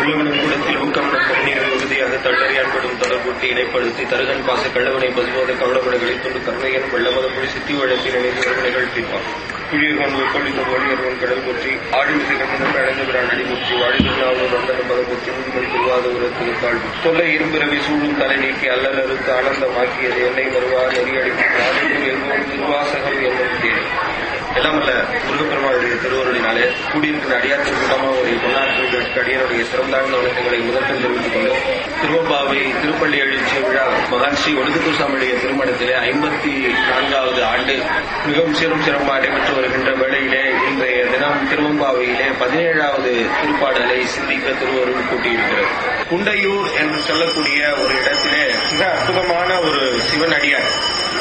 உழுவினும் கூடத்தில் ஊக்கம் கண்ணீரை உறுதியாக தள்ளறி அன்படும் தொடர்புட்டி இடைப்படுத்தி தருகன் பாச கள்ளவனை பசுபோத கவலப்படகளை துண்டு கருணையன் வெள்ளமத புலி சித்தி வழக்கில் இணைந்து கருணைகள் தீர்ப்பான் புழியகன் உட்கொள்ளித்த வழியர்வன் கடல் போற்றி ஆடிமிசை கண்ணன் அடைந்த பிரான் அடிமுற்றி வாடினாவும் வந்தன பதமுற்றி முதுமன் திருவாத உரத்துக்கு தாழ்வு தொல்லை இரும்பிறவி சூழும் தலை நீக்கி அல்லலறுத்து ஆனந்தமாக்கியது என்னை வருவார் நெறியடிக்கும் நாடெங்கும் எங்கும் திருவாசகம் என்னும் தேர் எல்லாம் அல்ல முருகப்பெருமாளுடைய திருவருளினாலே கூடியிருக்கிற அடியார் திருக்கூட்டமா ஒரு பொன்னாட்களுக்கு அடியாருடைய சிறந்தாழ்ந்த வணக்கங்களை முதற்கண் தெரிவித்துக் கொண்டு திருவம்பாவை திருப்பள்ளி எழுச்சி விழா மகான் ஸ்ரீ ஒடுக்குத்தூர் சாமியுடைய திருமணத்திலே ஐம்பத்தி நான்காவது ஆண்டு மிகவும் சிறம் சிறப்பாக நடைபெற்று வருகின்ற வேளையிலே இன்றைய தினம் திருவம்பாவையிலே பதினேழாவது திருப்பாடலை சிந்திக்க திருவருள் கூட்டியிருக்கிறது குண்டையூர் என்று சொல்லக்கூடிய ஒரு இடத்திலே மிக அற்புதமான ஒரு சிவன் அடியார்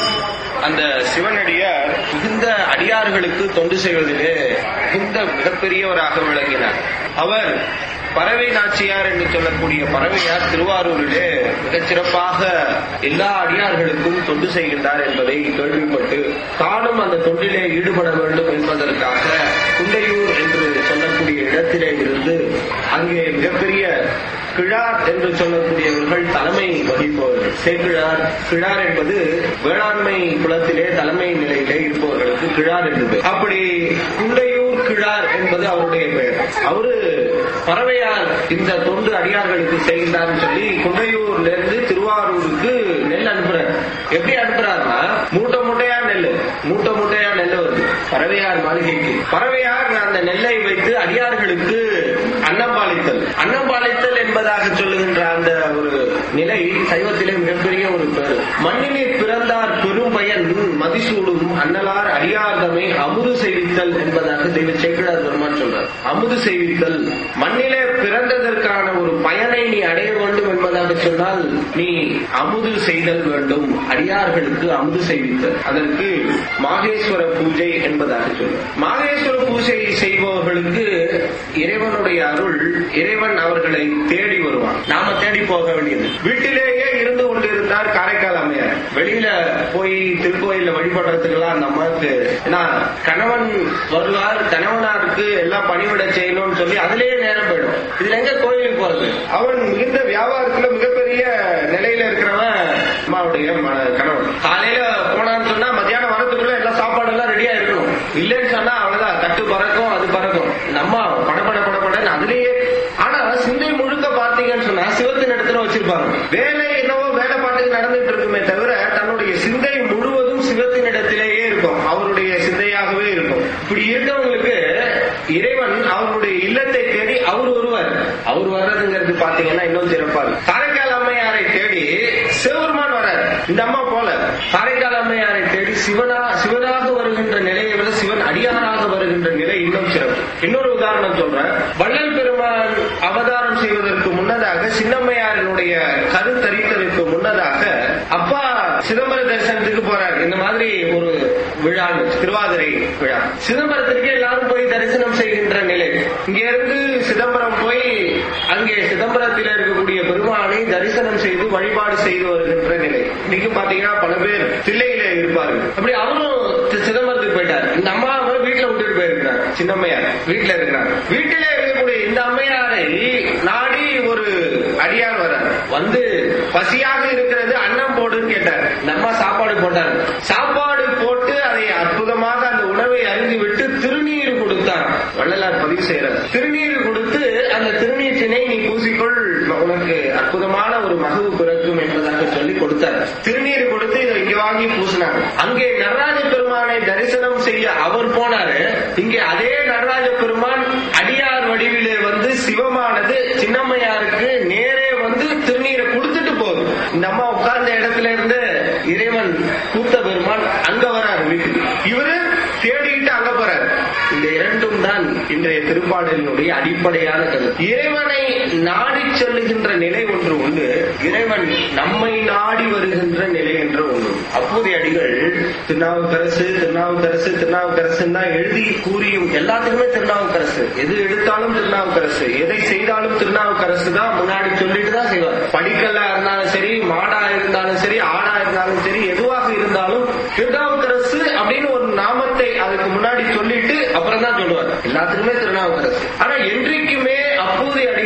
அந்த சிவனடியார் மிகுந்த அடியார்களுக்கு தொண்டு செய்வதிலே மிகுந்த மிகப்பெரியவராக விளங்கினார் அவர் பறவை நாச்சியார் என்று சொல்லக்கூடிய பறவையார் திருவாரூரிலே மிகச் சிறப்பாக எல்லா அடியார்களுக்கும் தொண்டு செய்கின்றார் என்பதை கேள்விப்பட்டு தானும் அந்த தொண்டிலே ஈடுபட வேண்டும் என்பதற்காக குண்டையூர் என்று சொல்லக்கூடிய இடத்திலே இருந்து அங்கே மிகப்பெரிய கிழார் என்று சொல்லக்கூடியவர்கள் தலைமை வகிப்பவர்கள் சேக்கிழார் கிழார் என்பது வேளாண்மை குலத்திலே தலைமை நிலையிலே இருப்பவர்களுக்கு கிழார் என்று பெயர் அப்படி குண்டையூர் கிழார் என்பது அவருடைய பெயர் அவரு பறவையார் இந்த தொண்டு அடியார்களுக்கு செய்கின்றார்னு சொல்லி குண்டையூர்ல இருந்து திருவாரூருக்கு நெல் அனுப்புறாரு எப்படி அனுப்புறாருன்னா மூட்டை மூட்டையா நெல் மூட்டை மூட்டையா நெல் வருது பறவையார் மாளிகைக்கு பறவையார் அந்த நெல்லை வைத்து அடியார்களுக்கு அன்னம்பாளித்தல் அன்னம்பாளித்தல் என்பதாக சொல்லுகின்ற அந்த ஒரு நிலை சைவத்திலே மிகப்பெரிய ஒரு பேரு மண்ணிலே பிறந்தார் பெரும் பயன் மதிசூடும் அன்னலார் அடியார்தமை அமுது செய்வித்தல் என்பதாக தெய்வ சேக்கிழார் பெருமான் சொல்றார் அமுது செய்வித்தல் மண்ணிலே பிறந்ததற்கான ஒரு பயனை நீ அடைய வேண்டும் என்பதாக சொன்னால் நீ அமுது செய்தல் வேண்டும் அடியார்களுக்கு அமுது செய்வித்தல் அதற்கு மாகேஸ்வர பூஜை என்பதாக சொல்றார் மாகேஸ்வர பூஜை செய்பவர்களுக்கு இறைவனுடைய அருள் இறைவன் அவர்களை தேடி வருவான் நாம தேடி போக வேண்டியது வீட்டிலேயே இருந்து கொண்டிருந்தார் காரைக்கால் அம்மையார் வெளியில போய் திருக்கோயில வழிபடுறதுக்கெல்லாம் அந்த அம்மாவுக்கு ஏன்னா கணவன் வருவார் கணவனாருக்கு எல்லாம் பணிவிட செய்யணும்னு சொல்லி அதுலயே நேரம் போயிடும் இதுல எங்க கோயிலுக்கு போறது அவன் மிகுந்த வியாபாரத்துல மிகப்பெரிய நிலையில இருக்கிறவன் அம்மாவுடைய ம- கணவன் காலையில போனான்னு சொன்னா மத்தியானம் வரதுக்குள்ள எல்லா சாப்பாடு எல்லாம் ரெடியா இருக்கணும் இல்லைன்னு சொன்னா அவ்வளவுதான் தட்டு பறக்கும் அது பறக்கும் நம்ம படபட படபடன்னு அதுலயே ஆனா சிந்தை முழுக்க பாத்தீங்கன்னு சொன்னா சிவத்தின் இடத்துல வச்சிருப்பாங்க வேலை என்னவோ வேலை பாட்டுக்கு நடந்துட்டு இருக்குமே தவிர தன்னுடைய சிந்தை முழுவதும் சிவத்தின் இடத்திலேயே இருக்கும் அவருடைய சிந்தையாகவே இருக்கும் இப்படி இருக்கவங்களுக்கு இறைவன் அவருடைய இல்லத்தை தேடி அவர் வருவார் அவர் வர்றதுங்கிறது பாத்தீங்கன்னா இன்னும் சிறப்பா இருக்கும் காரைக்கால் அம்மையாரை தேடி சிவபெருமான் வரார் இந்த அம்மா போல காரைக்கால் அம்மையாரை தேடி சிவனா சிவனாக வருகின்ற நிலையை விட சிவன் அடியாராக வருகின்ற நிலை இன்னும் சிறப்பு இன்னொரு உதாரணம் சொல்றேன் வள்ளல் பெருமான் அவதாரம் செய்வதற்கு முன்னதாக சின்னம்மையாரினுடைய கருத்தரித்ததற்கு முன்னதாக அப்பா சிதம்பர தரிசனத்துக்கு போறார் இந்த மாதிரி ஒரு விழா திருவாதிரை விழா சிதம்பரத்திற்கு எல்லாரும் போய் தரிசனம் செய்கின்ற நிலை இங்க இருந்து சிதம்பரம் போய் அங்கே சிதம்பரத்தில் இருக்கக்கூடிய பெருமானை தரிசனம் செய்து வழிபாடு செய்து வருகின்ற நிலை இன்னைக்கு பாத்தீங்கன்னா பல பேர் தில்லையில இருப்பார்கள் அப்படி அவரும் சி- சிதம்பரத்துக்கு போயிட்டார் இந்த அம்மாவை வீட்டுல விட்டுட்டு போயிருக்கிறார் சின்னம்மையார் வீட்டுல இருக்கிறார் வீட்டில இருக்கக்கூடிய இந்த அம்மையாரை நாடி ஒரு அடியார் வரார் வந்து பசியாக இருக்கிறது அன்னம் போடுன்னு கேட்டார் இந்த அம்மா சாப்பாடு போட்டார் சாப்பாடு போட்டு அதை அற்புதமாக அந்த உணவை அருந்தி விட்டு திருநீர் கொடுத்தார் வள்ளலார் பதிவு செய்யறார் திருநீர் கொடுத்து அந்த திருநீற்றினை நீ பூசிக்கொள் உனக்கு அற்புதமான ஒரு மகவு பிறக்கும் என்பதாக சொல்லி கொடுத்தார் திருநீர் கொடுத்து இதை இங்க வாங்கி பூசினார் அங்கே நடராஜ பெருமானை தரிசனம் செய்ய அவர் போனாரு இங்கே அதே நடராஜ பெருமான் அடியார் வடிவிலே வந்து சிவமானது சின்னம்மையாருக்கு நேரே வந்து திருநீரை கொடுத்துட்டு போகுது இந்த அம்மா உட்கார்ந்த இடத்துல இருந்து இறைவன் கூத்த பெருமான் அங்க வராரு வீட்டுக்கு இவரு தேடிட்டு அங்க போறாரு இந்த இரண்டும் தான் இன்றைய திருப்பாடலினுடைய அடிப்படையான கருத்து இறைவனை நாடி செல்லுகின்ற நிலை ஒன்று உண்டு இறைவன் நம்மை நாடி வருகின்ற நிலை என்ற ஒன்று அப்போதைய அடிகள் திருநாவுக்கரசு திருநாவுக்கரசு திருநாவுக்கரசு தான் எழுதி கூறியும் எல்லாத்துக்குமே திருநாவுக்கரசு எது எடுத்தாலும் திருநாவுக்கரசு எதை செய்தாலும் திருநாவுக்கரசு தான் முன்னாடி சொல்லிட்டு தான் செய்வார் படிக்கல்லா இருந்தாலும் சரி மாடா இருந்தாலும் சரி ஆடா இருந்தாலும் சரி எதுவாக இருந்தாலும் திருநாவுக்கரசு அப்படின்னு ஒரு நாமத்தை அதுக்கு முன்னாடி சொல்லிட்டு அப்புறம் தான் சொல்லுவார் எல்லாத்துக்குமே திருநாவுக்கரசு ஆனா என்றைக்குமே அப்போதைய அடிகள்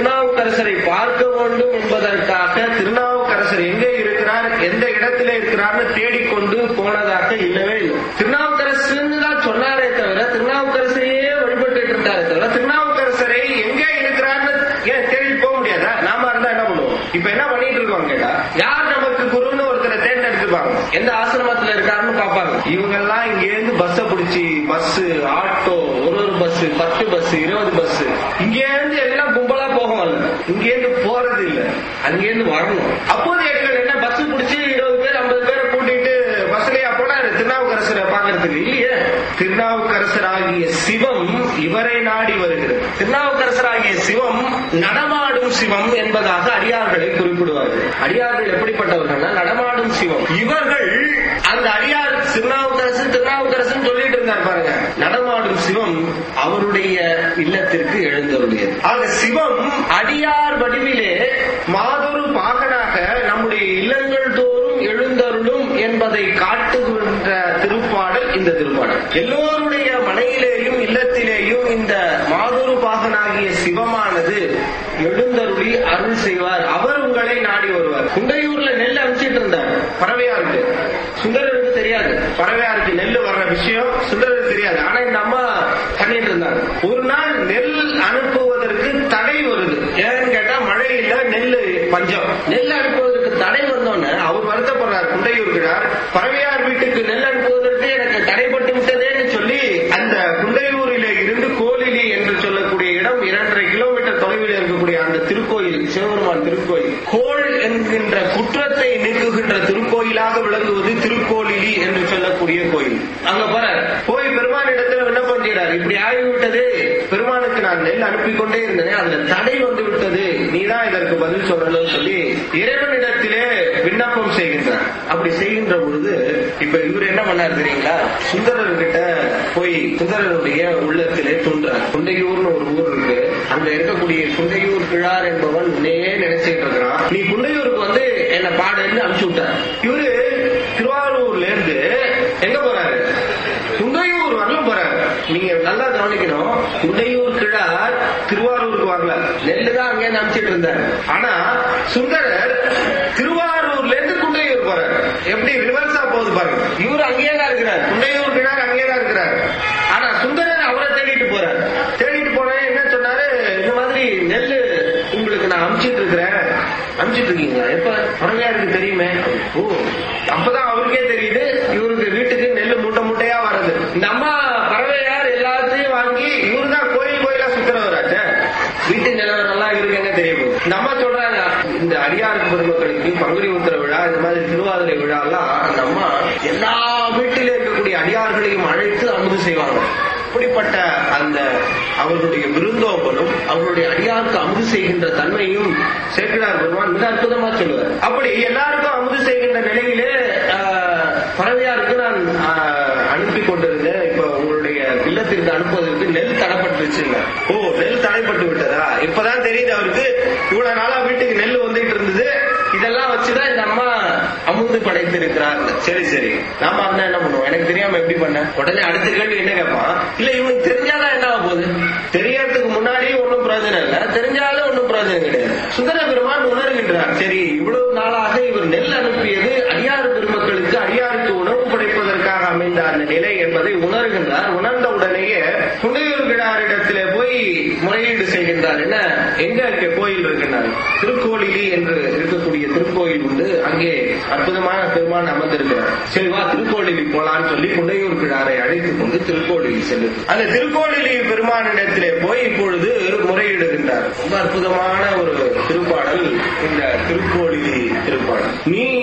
திருநாவுக்கரசரை பார்க்க வேண்டும் என்பதற்காக திருநாவுக்கரசர் எங்கே இருக்கிறார் எந்த இடத்திலே இருக்கிறார்னு தேடிக்கொண்டு போனதாக இல்லவே இல்லை திருநாவுக்கரசு தான் சொன்னாரே தவிர திருநாவுக்கரசரையே வழிபட்டு இருந்தாரே தவிர திருநாவுக்கரசரை எங்கே இருக்கிறார்னு ஏன் தேடி போக முடியாதா நாம இருந்தா என்ன பண்ணுவோம் இப்ப என்ன பண்ணிட்டு இருக்கோம் கேட்டா யார் நமக்கு குருன்னு ஒருத்தரை தேர்ந்தெடுத்துப்பாங்க எந்த ஆசிரமத்துல இருக்காருன்னு பாப்பாங்க இவங்க எல்லாம் இங்க இருந்து பஸ்ஸ பிடிச்சி பஸ் ஆட்டோ ஒரு ஒரு பஸ் பத்து பஸ் இருபது பஸ் இங்க இருந்து எல்லாம் கும்பலா போகும் இங்க இருந்து போறது இல்ல அங்க இருந்து வரணும் அப்போது எங்கள் என்ன பஸ் பிடிச்சி இருபது பேர் ஐம்பது பேரை கூட்டிட்டு பஸ்லயா போனாரு திருநாவுக்கரசரை பாக்குறதுக்கு இல்லையே திருநாவுக்கரசராகிய சிவம் இவரை நாடி வருகிறது திருநாவுக்கரசராகிய சிவம் நடமாடும் சிவம் என்பதாக அடியார்களை குறிப்பிடுவார்கள் அடியார்கள் எப்படிப்பட்டவர்கள்னா நடமாடும் சிவம் இவர்கள் அந்த அடியார் திருநாவுக்கரசு திருநாவுக்கரசன் சொல்லிட்டு இருந்தார் பாருங்க நடமாடும் சிவம் அவருடைய இல்லத்திற்கு எழுந்தருடையது ஆக சிவம் அடியார் வடிவிலே மாதொரு பாகனாக நம்முடைய இல்லங்கள் தோறும் எழுந்தருளும் என்பதை காட்டுகின்ற திருப்பாடல் இந்த திருப்பாடல் எல்லோருடைய மனையிலேயும் இல்லத்திலேயும் இந்த மாதொரு பாகனாகிய சிவமானது எழுந்தருளி அருள் செய்வார் அவர் உங்களை நாடி வருவார் குண்டையூர்ல நெல் அனுப்பிச்சிட்டு இருந்தார் பறவையாருக்கு சுந்தரருக்கு தெரியாது பறவையாருக்கு நெல் வர்ற விஷயம் சுந்தரருக்கு தெரியாது ஆனா இந்த அம்மா பண்ணிட்டு இருந்தாங்க ஒரு நாள் நெல் அனுப்புவதற்கு தடை வருது ஏன்னு கேட்டா மழை இல்ல நெல் பஞ்சம் நெல் அனுப்புவதற்கு தடை வந்தோன்னு அவர் வருத்தப்படுறார் குண்டையூர்கிறார் பறவையார் வீட்டுக்கு நெல் அனுப்புவதற்கு எனக்கு தடைப்பட்டு விட்டதேன்னு சொல்லி அந்த குண்டையூரிலே இருந்து கோலிலி என்று சொல்லக்கூடிய இடம் இரண்டரை கிலோமீட்டர் தொலைவில் இருக்கக்கூடிய அந்த திருக்கோயில் சிவபெருமான் திருக்கோயில் கோள் என்கின்ற குற்றத்தை நீக்குகின்ற திருக்கோயிலாக விளங்குவது திருக்கோலிலி என்று சொல்லக்கூடிய கோயில் அங்க போற போய் பெருமான் இடத்துல விண்ணப்பம் செய்கிறார் இப்படி ஆகிவிட்டது பெருமானுக்கு நான் நெல் அனுப்பி கொண்டே இருந்தேன் அதுல தடை வந்து விட்டது நீதான் இதற்கு பதில் சொல்லணும்னு சொல்லி இறைவனிடத்திலே விண்ணப்பம் செய்கின்றார் அப்படி செய்கின்ற பொழுது இப்ப இவர் என்ன பண்ணார் தெரியுங்களா சுந்தரர் கிட்ட போய் சுந்தரருடைய உள்ளத்திலே தோன்றார் குண்டையூர்னு ஒரு ஊர் இருக்கு அங்க இருக்கக்கூடிய குண்டையூர் கிழார் என்பவன் உன்னையே நினைச்சிட்டு இருக்கிறான் நீ குண்டையூருக்கு வந்து என்ன பாடுன்னு அனுப்பிச்சு விட்டார் இவரு திருவாரூர்ல இருந்து எங்க போறாரு குண்டையூர் வரலும் போறாரு நீங்க நல்லா கவனிக்கணும் குண்டையூர் கிழார் திருவாரூருக்கு வரல நெல்லு தான் அங்கே அனுப்பிச்சிட்டு இருந்தார் ஆனா சுந்தரர் திருவாரூர்ல இருந்து குண்டையூர் போறாரு எப்படி ரிவர்ஸா போகுது பாருங்க இவர் அங்கேயே தான் இருக்கிறார் குண்டையூர் கிழார் அங்கேயே தான் இருக்கிறார் ஆனா சுந்தரர் அவரை தேடிட்டு போறாரு தேடிட்டு போன என்ன சொன்னாரு இந்த மாதிரி நெல்லு உங்களுக்கு நான் அனுப்பிச்சிட்டு இருக்கிறேன் அனுப்பிச்சிட்டு இருக்கீங்களா எப்ப பறவையாருக்கு தெரியுமே ஓ அப்பதான் அவருக்கே தெரியுது இவருக்கு வீட்டுக்கு நெல்லு மூட்டை மூட்டையா வருது இந்த அம்மா பறவையார் எல்லாத்தையும் வாங்கி இவரு தான் கோயில் கோயிலா சுத்துறவராச்ச வீட்டு நிலவரம் எல்லாம் இவருக்கு என்ன தெரிய போகுது இந்த அம்மா சொல்றாங்க இந்த அடியார் பெருமக்களுக்கு பங்குனி உத்திர விழா இந்த மாதிரி திருவாதிரை விழா எல்லாம் அந்த அம்மா எல்லா வீட்டில இருக்கக்கூடிய அடியார்களையும் அழைத்து அமுது செய்வாங்க அப்படிப்பட்ட அந்த அவர்களுடைய விருந்தோம்பலும் அவர்களுடைய அடியாருக்கு அமுது செய்கின்ற தன்மையும் சேக்கிழார் பெருமான் மிக அற்புதமா சொல்லுவார் அப்படி எல்லாருக்கும் அமுது செய்கின்ற நிலையிலே ஆஹ், பறவையாருக்கு நான் ஆஹ், அனுப்பி கொண்டிருந்தேன் இப்ப உங்களுடைய இல்லத்திற்கு அனுப்புவதற்கு நெல் தடைப்பட்டுருச்சுங்க ஓ நெல் தடைப்பட்டு விட்டதா இப்பதான் தெரியுது அவருக்கு இவ்வளவு நாளா வீட்டுக்கு நெல் வந்துட்டு இருந்தது இதெல்லாம் வச்சுதான் இந்த அம்மா அமுது படைத்திருக்கிறார் சரி சரி நாம இருந்தா என்ன பண்ணுவோம் எனக்கு தெரியாம எப்படி பண்ண உடனே அடுத்த கேள்வி என்ன கேட்பான் இல்ல இவனுக்கு தெரிஞ்சாதான் என்ன ஆக போகுது தெரியறதுக்கு முன்னாடி ஒண்ணும் பிரயோஜனம் இல்ல தெரிஞ்சாலும் ஒண்ணும் பிரயோஜனம் கிடையாது சுந்தர பெருமான் உணர்கின்றார் சரி இவ்வளவு நாளாக இவர் நெல் அனுப்பியது அடியார் பெருமக்களுக்கு அடியாருக்கு உணவு படைப்பதற்காக அமைந்த அந்த நிலை என்பதை உணர்கின்றார் உணர்ந்த உடனேயே புனையூர் கிடாரிடத்திலே போய் முறையீடு செய்கின்றார் என்ன எங்க இருக்க கோயில் இருக்கின்றார் திருக்கோளிலி என்று இருக்கக்கூடிய திருக்கோயில் உண்டு அங்கே அற்புதமான பெருமான் அமர்ந்திருக்கிறார் சரி வா திருக்கோளிலி போலான்னு சொல்லி குண்டையூர் கிடாரை அழைத்துக் கொண்டு திருக்கோளிலி செல்லு அந்த திருக்கோளிலி பெருமானிடத்திலே போய் இப்பொழுது முறையிடுகின்றார் ரொம்ப அற்புதமான ஒரு திருப்பாடல் இந்த திருக்கோளிலி திருப்பாடல்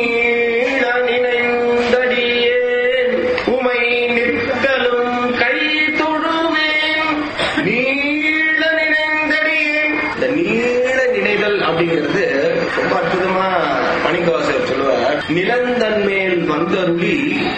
நீள நினைந்தடியேன் உமை நிற்கலும் கை தொழுவேன் நீள நினைந்தடியேன் இந்த நீள நினைதல் அப்படிங்கிறது ரொம்ப அற்புதமா மணிக்கவாசர் சொல்லுவார் நிலந்தன் மேல் வந்தருளி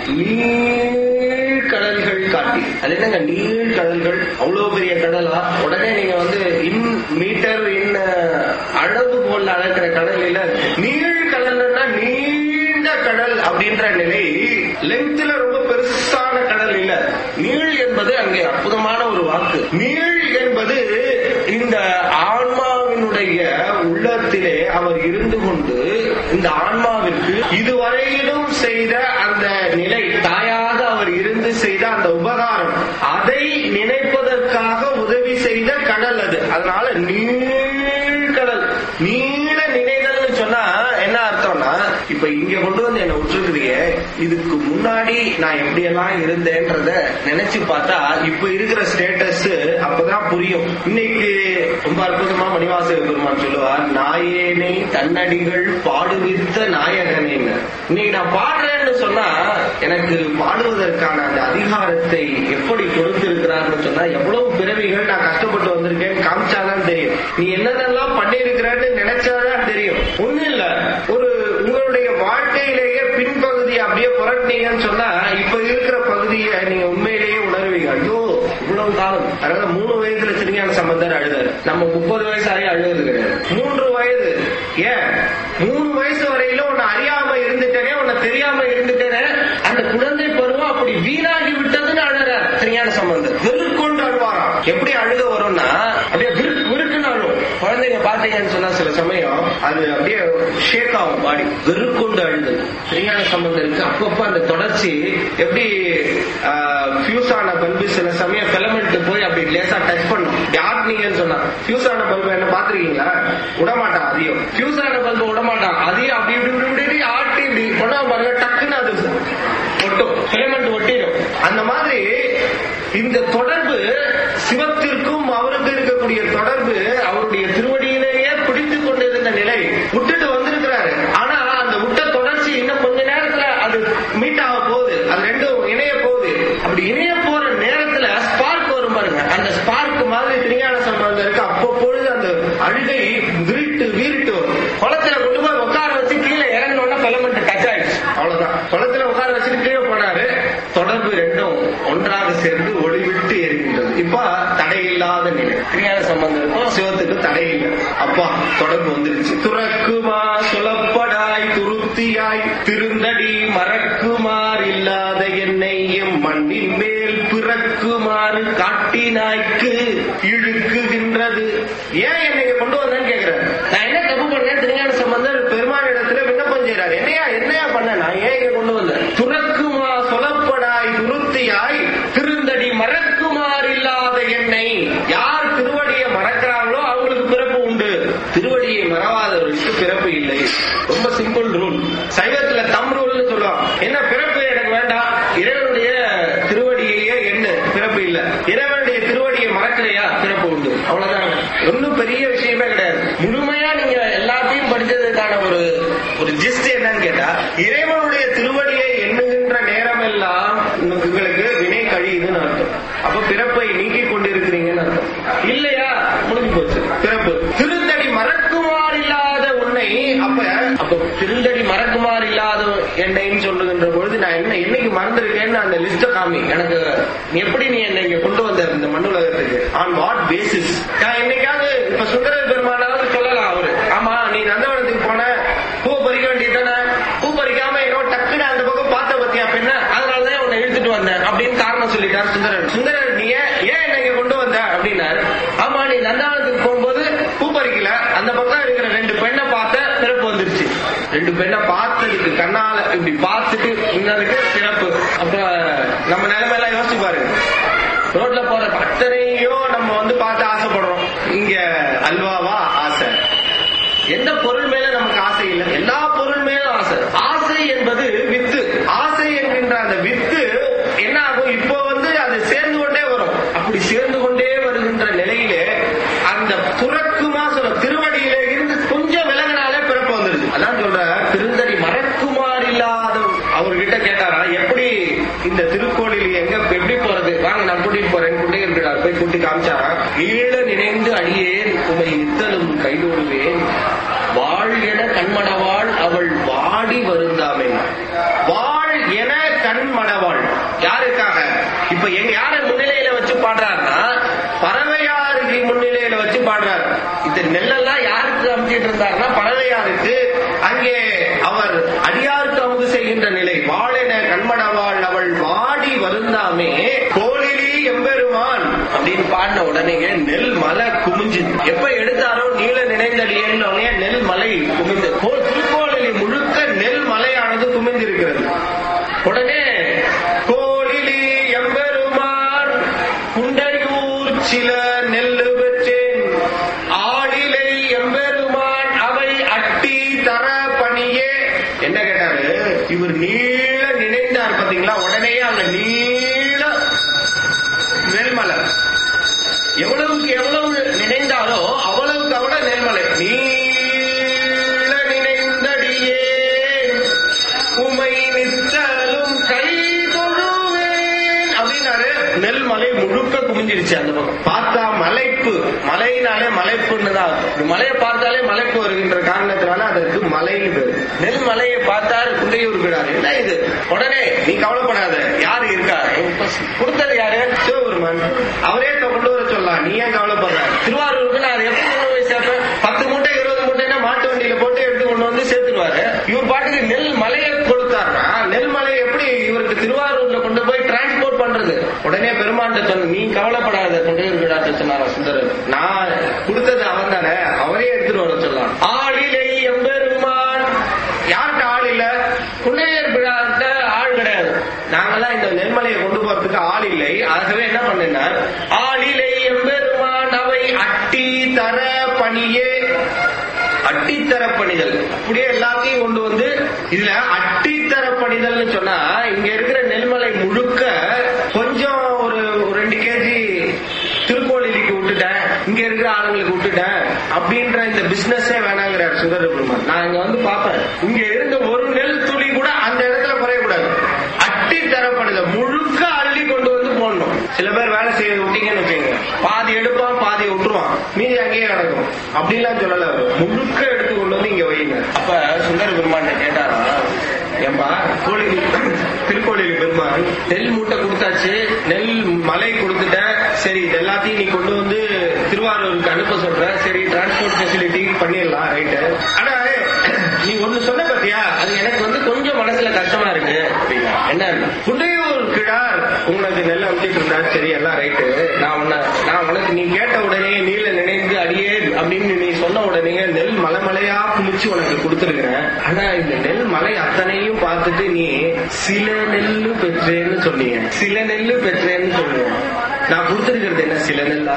நீள் கடல்கள் காட்டி அது என்னங்க நீள் கடல்கள் அவ்வளவு பெரிய கடலா உடனே நீங்க வந்து இன் மீட்டர் இன் அளவு போல அளக்கிற கடல் இல்ல நீள் கடல்னா நீண்ட கடல் அப்படின்ற நிலை லெங்க்த்ல ரொம்ப பெருசான கடல் இல்ல நீள் என்பது அங்கே அற்புதமான ஒரு வாக்கு நீள் என்பது இந்த ஆன்மாவினுடைய ஆன்மாவினுடைய உள்ளத்திலே அவர் இருந்து கொண்டு இந்த ஆன்மாவிற்கு இதுவரையிலும் செய்த அந்த நிலை தாயாக அவர் இருந்து செய்த அந்த உபகாரம் அதை நினைப்பதற்காக உதவி செய்த கடல் அது அதனால நீழ்கடல் நீள நினைதல்னு சொன்னா என்ன அர்த்தம்னா இப்ப இங்க கொண்டு வந்து என்ன விட்டுருக்குறீங்க இதுக்கு முன்னாடி நான் எப்படி எல்லாம் இருந்தேன்றத நினைச்சு பார்த்தா இப்ப இருக்கிற ஸ்டேட்டஸ் அப்பதான் புரியும் இன்னைக்கு ரொம்ப அற்புதமா மணிவாசக பெருமான் சொல்லுவார் நாயேனை தன்னடிகள் பாடுவித்த நாயகனேன்னு இன்னைக்கு நான் பாடுறேன்னு சொன்னா எனக்கு பாடுவதற்கான அந்த அதிகாரத்தை எப்படி கொடுத்திருக்கிறார்னு சொன்னா எவ்வளவு பிறவிகள் நான் கஷ்டப்பட்டு வந்திருக்கேன் காமிச்சாதான் தெரியும் நீ என்னதெல்லாம் பண்ணிருக்கிறன்னு நினைச்சாதான் தெரியும் ஒண்ணு இல்ல ஒரு உங்களுடைய வாழ்க்கையிலேயே பின்பகுதி அப்படியே புரட்டினீங்கன்னு சொன்னா இப்ப இருக்கிற பகுதியை நீங்க உண்மையிலேயே உணர்வீங்க ஐயோ இவ்வளவு காலம் அதாவது மூணு வயதுல திருஞான சம்பந்தர் அழுதாரு நம்ம முப்பது வயசு ஆகி அழுது கிடையாது மூன்று வயது ஏன் மூணு வயசு வரையிலும் உன்னை அறியாம இருந்துட்டேனே உன்னை தெரியாம இருந்துட்டேனே அந்த குழந்தை பருவம் அப்படி வீணாகி விட்டதுன்னு அழுறார் திருஞான சம்பந்தர் வெறுக்கொண்டு அழுவாராம் எப்படி அழுக வரும்னா அப்படியே விருக்கு விருக்குன்னு அழும் குழந்தைங்க பாத்தீங்கன்னு சொன்னா சில சமயம் அது அப்படியே ஷேக் ஆகும் பாடி வெறுக்கொண்டு அழுது திருஞான சம்பந்தருக்கு அப்பப்ப அந்த தொடர்ச்சி எப்படி ஃபியூஸ் ஆன பல்பு சில சமயம் பிலமெண்ட் போய் அப்படி லேசா டச் பண்ணும் யாருனீங்கன்னு சொன்னா ஃபியூஸ் ஆன பல்பு என்ன பாத்துருக்கீங்களா விடமாட்டான் அதையும் ஃபியூஸ் ஆன பல்பு விடமாட்டான் அதையும் அப்படி இப்படி இப்படி இப்படி இப்படி ஆட்டி இப்படி பண்ணா பாருங்க டக்குன்னு அது ஒட்டும் பிலமெண்ட் ஒட்டிடும் அந்த மாதிரி இந்த தொடர்பு சிவத்திற்கும் அவருக்கு இருக்கக்கூடிய தொடர்பு அவருடைய திருவடியிலேயே பிடித்துக் கொண்டிருந்த நிலை விட்டுட்டு வந்திருக்கிறாரு ஆனா அந்த விட்ட தொடர்ச்சி இன்னும் கொஞ்ச நேரத்துல அது மீட் ஆக போகுது அது ரெண்டும் இணைய போகுது அப்படி இணைய போற நேரத்துல ஸ்பார்க் வரும் பாருங்க அந்த ஸ்பார்க் மாதிரி திருஞான சம்பந்தருக்கு அப்பப்பொழுது அந்த அழுகை விரிட்டு வீரிட்டு வரும் குளத்துல கொண்டு போய் உட்கார வச்சு கீழே இறங்கினோன்னா பிலமெண்ட் டச் ஆயிடுச்சு அவ்வளவுதான் குளத்துல உட்கார வச்சுட்டு கீழே போனாரு தொடர்பு ரெண்டும் ஒன்றாக சேர்ந்து ஒளிவிட்டு எரிகின்றது இப்ப தடையில்லாத நிலை திருஞான சம்பந்தருக்கும் சிவத்துக்கும் தடை இல்லை அப்பா தொடர்பு வந்துருச்சு துறக்குமா சுலப்படாய் துருத்தியாய் திருந்தடி மறக்குமாறு இல்லாத என்னை எம் மண்ணின் மேல் பிறக்குமாறு காட்டினாய்க்கு இழுக்குகின்றது ஏன் என்னை இங்க கொண்டு வந்தேன்னு கேக்குறேன் நான் என்ன தப்பு பண்ணேன் திருஞான சம்பந்தர் பெருமாள் இடத்துல விண்ணப்பம் செய்யறாரு என்னையா என்னையா பண்ண நான் ஏன் இங்க கொண்டு வந்தேன் துறக்குமா சொலப்படாய் துருத்தியாய் திருந்தடி மறக்குமாறு இல்லாத என்னை யார் திருவடியை மறக்கிறாங்களோ அவங்களுக்கு பிறப்பு உண்டு திருவடியை மறவாதவர்களுக்கு பிறப்பு இல்லை ரொம்ப சிம்பிள் ரூல் சைவத்துல தம் ரூல்னு சொல்லுவாங்க என்ன பிறப்பு எனக்கு வேண்டாம் இறைவனுடைய திருவடியையே என்ன பிறப்பு இல்ல இறைவனுடைய திருவடியை மறக்கலையா பிறப்பு உண்டு அவ்வளவுதான் ஒன்னும் பெரிய விஷயமே கிடையாது முழுமையா நீங்க எல்லாத்தையும் படிச்சதுக்கான ஒரு ஒரு ஜிஸ்ட் என்னன்னு கேட்டா இறைவனுடைய திருவடியை எண்ணுகின்ற நேரம் எல்லாம் உங்களுக்கு வினை கழியுதுன்னு அர்த்தம் அப்ப பிறப்பை நீக்கிக் கொண்டிருக்கிறீங்கன்னு அர்த்தம் இல்லையா முடிஞ்சு போச்சு பிறப்பு திருந்தடி மறக்குமாறு இல்லாத உன்னை அப்ப அப்ப திருந்தடி மறக்குமாறு இல்லாத என்னைன்னு சொல்லுகின்ற பொழுது நான் என்ன என்னைக்கு மறந்திருக்கேன்னு அந்த லிஸ்ட காமி எனக்கு நீ எப்படி நீ என்னை இங்க கொண்டு வந்த இந்த மண்ணுலகத்துக்கு ஆன் வாட் பேசிஸ் நான் என்னைக்காவது இப்ப சுந்தர பெருமானாவது சொல்லலாம் அவரு ஆமா நீ நந்தவனத்துக்கு போன பூ பறிக்க வேண்டியதானே பூ பறிக்காம என்னோட டக்குன்னு அந்த பக்கம் பார்த்த பத்தியா பெண்ண அதனாலதான் உன்னை இழுத்துட்டு வந்தேன் அப்படின்னு காரணம் சொல்லிட்டார் சுந்தரன் சுந்தரன் நீ ஏன் ஏன் என்னை இங்க கொண்டு வந்த அப்படின்னாரு ஆமா நீ நந்தாவனத்துக்கு போகும்போது பூ பறிக்கல அந்த பக்கம் இருக்கிற ரெண்டு பெண்ணை பார்த்த பிறப்பு வந்துருச்சு ரெண்டு பெண்ணை பார்த்ததுக்கு கண்ணால இப்படி பார்த்துட்டு இன்னதுக்கு பிறப்பு அப்புறம் நம்ம நிலைமை எல்லாம் யோசிச்சு பாருங்க ரோட்ல போற அத்தனையும் நம்ம வந்து பார்த்து ஆசைப்படுறோம் இங்க அல்வாவா ஆசை எந்த பொருள் மேல நமக்கு ஆசை இல்லை எல்லா பொருள் மேலும் ஆசை ஆசை என்பது வித்து ஆசை என்கின்ற அந்த வித்து என்ன ஆகும் இப்போ வந்து அது சேர்ந்து கொண்டே வரும் அப்படி சேர்ந்து கொண்டே வருகின்ற நிலையிலே அந்த துறக்குமா சொல்ல திருவடியில இருந்து கொஞ்சம் விலகினாலே பிறப்பு வந்துருது அதான் சொல்ற திருந்தடி மறக்குமாறு இல்லாத அவர்கிட்ட கேட்டாரா எப்படி இந்த திருக்கோளில் எங்க எப்படி போறது வாங்க நான் கூட்டிட்டு போறேன் குண்டையன் போய் கூட்டி காமிச்சாரா ஈழ நினைந்து அடியேன் உமை இத்தலும் கைதோடுவேன் வாழ் என கண்மடவாள் அவள் வாடி வருந்தாமே வாழ் என கண்மடவாள் யாருக்காக இப்ப எங்க யார முன்னிலையில வச்சு பாடுறாருன்னா பறவையாருக்கு முன்னிலையில வச்சு பாடுறாரு இந்த நெல்லெல்லாம் யாருக்கு அமைச்சிட்டு இருந்தாருன்னா பறவையாருக்கு அங்கே அவர் அடியாருக்கு அமுது செய்கின்ற நிலை வாழென கண்மடவாள் அவள் வாடி வருந்தாமே கோலிலி எம்பெருமான் அப்படின்னு பாடின உடனேயே நெல் மலை குமிஞ்சு எப்ப எடுத்தாரோ நீல நினைந்தடியேன்னு உடனே நெல் மலை குமிந்து கோ- திருக்கோளிலி முழுக்க நெல் மலையானது குமிந்திருக்கிறது உடனே கோளிலி எம்பெருமான் குண்டையூர் சில நெல்லு பெற்றேன் ஆளிலை எம்பெருமான் அவை அட்டி தர பணியே என்ன கேட்டாரு இவர் நீள நினைந்தார் பாத்தீங்களா உடனே அங்க நீள நெல்மலை எவ்வளவுக்கு எவ்வளவு நினைந்தாரோ அவ்வளவுக்கு அவ்வளவு நெல்மலை நீள நினைந்தடியே உமை நித்தலும் கை தொழுவேன் அப்படின்னாரு நெல்மலை முழுக்க குமிஞ்சிருச்சு அந்த பக்கம் பார்த்தா மலைப்பு மலையினாலே மலைப்புன்னு தான் அர்த்தம். இந்த மலையை பார்த்தாலே மலைப்பு வருகின்ற காரணத்தினால அதற்கு மலைன்னு பேரு நெல் மலையை பார்த்தார் குண்டையூர் விடாரு என்ன இது உடனே நீ கவலைப்படாத யாரு இருக்கா இப்ப கொடுத்தது யாரு சிவபெருமான் அவரே இப்ப கொண்டு வர சொல்லலாம் நீ ஏன் கவலைப்படுற திருவாரூருக்கு நான் அதை எப்படி கொண்டு போய் சேர்ப்பேன் பத்து மூட்டை இருபது மூட்டைன்னா மாட்டு வண்டியில போட்டு எடுத்து கொண்டு வந்து சேர்த்துருவாரு இவர் பாட்டுக்கு நெல் மலையை கொடுத்தாருன்னா நெல் மலையை எப்படி இவருக்கு திருவாரூர்ல கொண்டு போய் டிரான்ஸ்போர்ட் பண்றது உடனே பெருமாண்ட சொன்ன நீ கவலைப்படாத கொண்டு விடாட்ட சொன்னாரா சுந்தரர் நான் கொடுத்தது அவன் தானே அவரே எடுத்துட்டு வர சொல்லலாம் ஆளிலை எம்பெருமான் யார்கிட்ட ஆள் இல்ல குன்னையர் பிழாட்ட ஆள் கிடையாது நாங்கெல்லாம் இந்த நெல்மலையை கொண்டு போறதுக்கு ஆள் இல்லை ஆகவே என்ன பண்ணேன்னா ஆளிலை எம்பெருமான் அவை அட்டி தர பணியே அட்டித்தர பணிதல் அப்படியே எல்லாத்தையும் கொண்டு வந்து இதுல அட்டித்தர பணிதல்னு சொன்னா இங்க இருக்கிற நெல்மலை முழுக்க கொஞ்சம் ஒரு ஒரு ரெண்டு கேஜி திருக்கோளிலிக்கு விட்டுட்டேன் இங்க இருக்கிற ஆளுங்களுக்கு விட்டுட்டேன் அப்படின்ற இந்த பிசினஸே வேணாங்கிறார் சுந்தர பெருமான் நான் இங்க வந்து பார்ப்பேன் இங்க இருந்த ஒரு நெல் துளி கூட அந்த இடத்துல குறையக்கூடாது அட்டி தரப்படுதல் முழுக்க அள்ளி கொண்டு வந்து போடணும் சில பேர் வேலை செய்ய விட்டீங்கன்னு வச்சுக்கோங்க பாதி எடுப்பான் பாதி விட்டுருவான் மீதி அங்கேயே கிடக்கும் அப்படிலாம் சொல்லல அவரு. முழுக்க எடுத்து கொண்டு வந்து இங்க வைங்க அப்ப சுந்தர பெருமான் கேட்டாரா ஏன்பா கோழி திருக்கோளில் பெருமான் நெல் மூட்டை கொடுத்தாச்சு நெல் மலை கொடுத்துட்டேன் சரி இது எல்லாத்தையும் நீ கொண்டு வந்து திருவாரூருக்கு அனுப்ப சொல்ற சரி டிரான்ஸ்போர்ட் ஃபெசிலிட்டி பண்ணிடலாம் ரைட்டு ஆனா நீ ஒண்ணு சொன்ன பாத்தியா அது எனக்கு வந்து கொஞ்சம் மனசுல கஷ்டமா இருக்கு அப்படின்னா என்ன குண்டையூர் கிழார் உங்களுக்கு நெல் அமுத்திட்டு இருந்தா சரி எல்லாம் ரைட்டு நான் உன்னை நான் உனக்கு நீ கேட்ட உடனே நீல நினைந்து அடியே அப்படின்னு நீ சொன்ன உடனே நெல் மலை மலையா குமிச்சு உனக்கு கொடுத்துருக்கிறேன் ஆனா இந்த நெல் மலை அத்தனையும் பார்த்துட்டு நீ சில நெல்லு பெற்றேன்னு சொன்னீங்க சில நெல்லு பெற்றேன்னு சொல்லுங்க நான் கொடுத்திருக்கிறது என்ன சில நெல்லா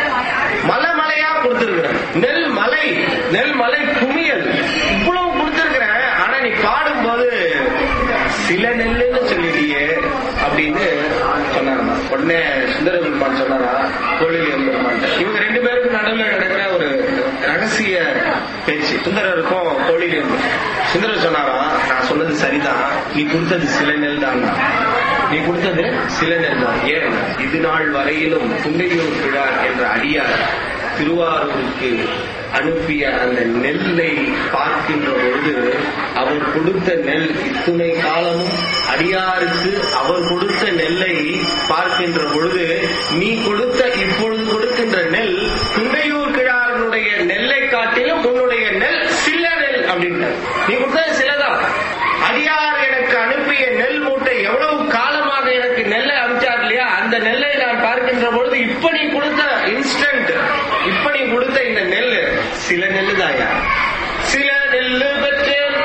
மலை மலையா கொடுத்திருக்கிறேன் நெல் மலை நெல் மலை குமியல் இவ்வளவு கொடுத்திருக்கிறேன் ஆனா நீ பாடும்போது சில நெல்லுன்னு சொல்லிட்டியே அப்படின்னு சொன்னாரா உடனே சுந்தர பெருமான் சொன்னாரா கோழில் பெருமான் இவங்க ரெண்டு பேருக்கு நடுவில் நடக்கிற ஒரு ரகசிய பேச்சு சுந்தரருக்கும் கோழில் சுந்தரர் சொன்னாரா நான் சொன்னது சரிதான் நீ கொடுத்தது சில நெல் தான் நீ கொடுத்தது சில நெல் தான் ஏன் இது நாள் வரையிலும் குண்டையூர் கிழார் என்ற அடியார் திருவாரூருக்கு அனுப்பிய அந்த நெல்லை பார்க்கின்ற பொழுது அவர் கொடுத்த நெல் இத்துணை காலமும் அடியாருக்கு அவர் கொடுத்த நெல்லை பார்க்கின்ற பொழுது நீ கொடுத்த இப்பொழுது கொடுக்கின்ற நெல் குண்டையூர் கிழாரனுடைய நெல்லை காட்டிலும் உன்னுடைய நெல் சில நெல் அப்படின்ட்டார் நீ கொடுத்தது சிலதான் அடியார் எனக்கு அனுப்பிய நெல் மூட்டை எவ்வளவு காலமாக எனக்கு நெல்லை அனுப்பிச்சார் இல்லையா அந்த நெல்லை நான் பார்க்கின்ற பொழுது இப்ப நீ கொடுத்த இன்ஸ்டன்ட் இப்ப நீ கொடுத்த இந்த நெல் சில நெல்லு தாயா சில நெல்லு பெற்றேன்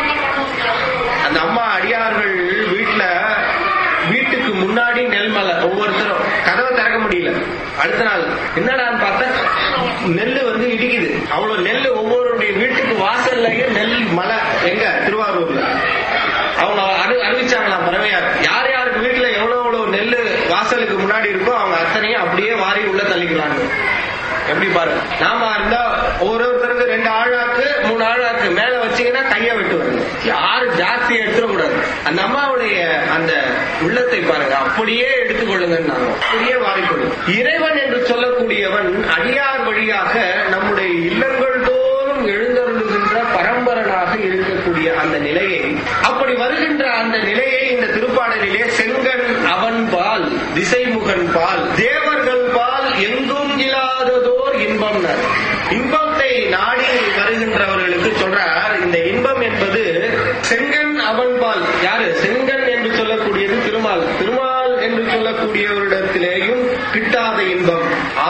அந்த அம்மா அடியார்கள் வீட்டுல வீட்டுக்கு முன்னாடி நெல் மலை ஒவ்வொருத்தரும் கதவை திறக்க முடியல அடுத்த நாள் என்னடான்னு பார்த்தா நெல்லு வந்து இடிக்குது அவ்வளவு நெல் ஒவ்வொருடைய வீட்டுக்கு வாசல்லையே நெல் மலை எங்க திருவாரூர்ல அவங்க அறி அறிவிச்சாங்களாம் பறவையார் யார் யாருக்கு வீட்டுல எவ்வளவு எவ்வளவு நெல்லு வாசலுக்கு முன்னாடி இருக்கோ அவங்க அத்தனையும் அப்படியே வாரி உள்ள தள்ளிக்கிறாங்க எப்படி பாருங்க நாம இருந்தா ஒரு ஒருத்தருக்கு ரெண்டு ஆழாக்கு மூணு ஆழாக்கு மேல வச்சீங்கன்னா கைய விட்டு வருங்க யாரு ஜாஸ்தி எடுத்துடக்கூடாது அந்த அம்மாவுடைய அந்த உள்ளத்தை பாருங்க அப்படியே எடுத்துக்கொள்ளுங்க அப்படியே வாரிக்கொள்ளும் இறைவன் என்று சொல்லக்கூடியவன் அடியார் வழியாக நம்முடைய இல்லங்கள் தோறும் எழுந்தருளுகின்ற பரம்பரனாக இருக்கக்கூடிய அந்த நிலையை அப்படி வருகின்ற அந்த நிலையை இந்த திருப்பாடலிலே செங்கன் அவன் பால் திசைமுகன் பால் தேவர்கள் பால் எங்கும் இல்லாததோர் இன்பம் இன்பத்தை நாடி வருகின்றவர்களுக்கு சொல்றார் இந்த இன்பம் என்பது செங்கன் அவன் பால் யாரு செங்கன் என்று சொல்லக்கூடியது திருமால் திருமால் என்று சொல்லக்கூடியவரிடத்திலேயும் கிட்டாத இன்பம்